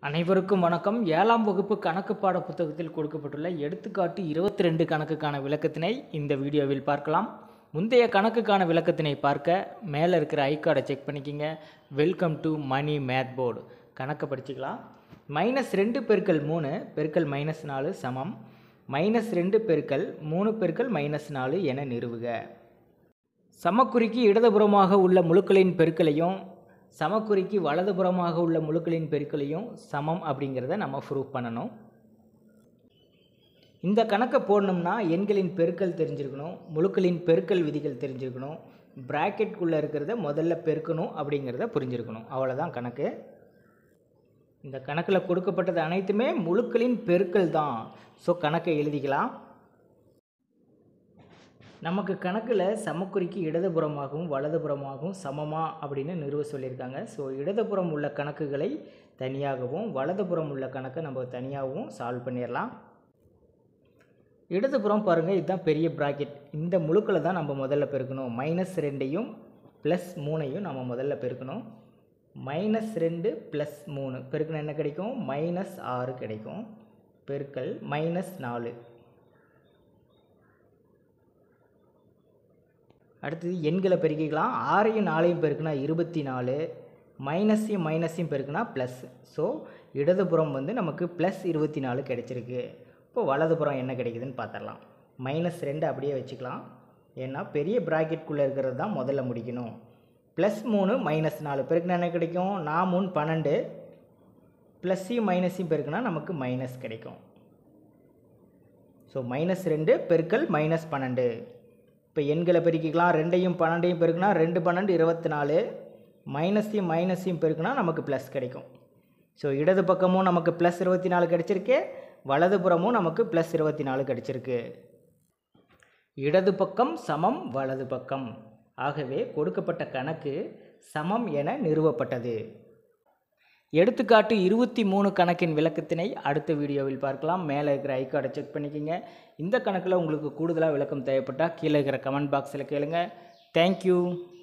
அனைவருக்கும் வணக்கம் ஏழாம் வகுப்பு கணக்கு பாட புத்தகத்தில் கொடுக்கப்பட்டுள்ள எடுத்துக்காட்டு இருபத்தி ரெண்டு கணக்குக்கான விளக்கத்தினை இந்த வீடியோவில் பார்க்கலாம் முந்தைய கணக்குக்கான விளக்கத்தினை பார்க்க மேலே இருக்கிற ஐகார்டை செக் பண்ணிக்கிங்க welcome to money math board கணக்கை படிச்சுக்கலாம் மைனஸ் ரெண்டு பெருக்கல் மூணு பெருக்கல் மைனஸ் நாலு சமம் மைனஸ் ரெண்டு பெருக்கல் மூணு பெருக்கல் மைனஸ் நாலு என நிறுவுக சமக்குறிக்கு இடதுபுறமாக உள்ள முழுக்களின் பெருக்கலையும் சமக்குறிக்கு வலதுபுறமாக உள்ள முழுக்களின் பெருக்கலையும் சமம் அப்படிங்கிறத நம்ம ப்ரூவ் பண்ணணும் இந்த கணக்கை போடணும்னா எண்களின் பெருக்கல் தெரிஞ்சிருக்கணும் முழுக்களின் பெருக்கல் விதிகள் தெரிஞ்சிருக்கணும் ப்ராக்கெட்குள்ளே இருக்கிறத முதல்ல பெருக்கணும் அப்படிங்கிறத புரிஞ்சிருக்கணும் அவ்வளோதான் கணக்கு இந்த கணக்கில் கொடுக்கப்பட்டது அனைத்துமே முழுக்களின் பெருக்கல் தான் ஸோ கணக்கை எழுதிக்கலாம் நமக்கு கணக்கில் சமக்குறிக்கு இடதுபுறமாகவும் வலதுபுறமாகவும் சமமா அப்படின்னு நிறுவ சொல்லியிருக்காங்க ஸோ இடதுபுறம் உள்ள கணக்குகளை தனியாகவும் வலதுபுறம் உள்ள கணக்கை நம்ம தனியாகவும் சால்வ் பண்ணிடலாம் இடதுபுறம் பாருங்கள் இதுதான் பெரிய ப்ராக்கெட் இந்த முழுக்களை தான் நம்ம முதல்ல பெருக்கணும் மைனஸ் ரெண்டையும் ப்ளஸ் மூணையும் நம்ம முதல்ல பெருக்கணும் மைனஸ் ரெண்டு ப்ளஸ் மூணு பெருக்கணும் என்ன கிடைக்கும் மைனஸ் ஆறு கிடைக்கும் பெருக்கல் மைனஸ் நாலு அடுத்தது எண்களை பெருக்கிக்கலாம் ஆறையும் நாலையும் பெருக்குனா இருபத்தி நாலு மைனஸையும் மைனஸையும் பெருக்குனா ப்ளஸ் ஸோ இடதுபுறம் வந்து நமக்கு ப்ளஸ் இருபத்தி நாலு கிடைச்சிருக்கு இப்போ வலதுபுறம் என்ன கிடைக்குதுன்னு பார்த்துடலாம் மைனஸ் ரெண்டு அப்படியே வச்சுக்கலாம் ஏன்னா பெரிய ப்ராக்கெட்குள்ளே இருக்கிறது தான் முதல்ல முடிக்கணும் ப்ளஸ் மூணு மைனஸ் நாலு பெருக்குனா என்ன கிடைக்கும் நான் மூணு பன்னெண்டு ப்ளஸ்ஸையும் மைனஸையும் பெருக்குனா நமக்கு மைனஸ் கிடைக்கும் ஸோ மைனஸ் ரெண்டு பெருக்கல் மைனஸ் பன்னெண்டு இப்போ எண்களை பெருக்கிக்கலாம் ரெண்டையும் பன்னெண்டையும் பெருக்குனா ரெண்டு பன்னெண்டு இருபத்தி நாலு மைனஸையும் மைனஸையும் பெருக்குனா நமக்கு ப்ளஸ் கிடைக்கும் ஸோ இடது பக்கமும் நமக்கு ப்ளஸ் இருபத்தி நாலு கிடச்சிருக்கு வலதுபுறமும் நமக்கு ப்ளஸ் இருபத்தி நாலு கிடச்சிருக்கு இடது பக்கம் சமம் வலது பக்கம் ஆகவே கொடுக்கப்பட்ட கணக்கு சமம் என நிறுவப்பட்டது எடுத்துக்காட்டு இருபத்தி மூணு கணக்கின் விளக்கத்தினை அடுத்த வீடியோவில் பார்க்கலாம் மேலே இருக்கிற ஐக்கார்டை செக் பண்ணிக்கோங்க இந்த கணக்கில் உங்களுக்கு கூடுதலாக விளக்கம் தேவைப்பட்டால் கீழே இருக்கிற கமெண்ட் பாக்ஸில் கேளுங்க தேங்க்யூ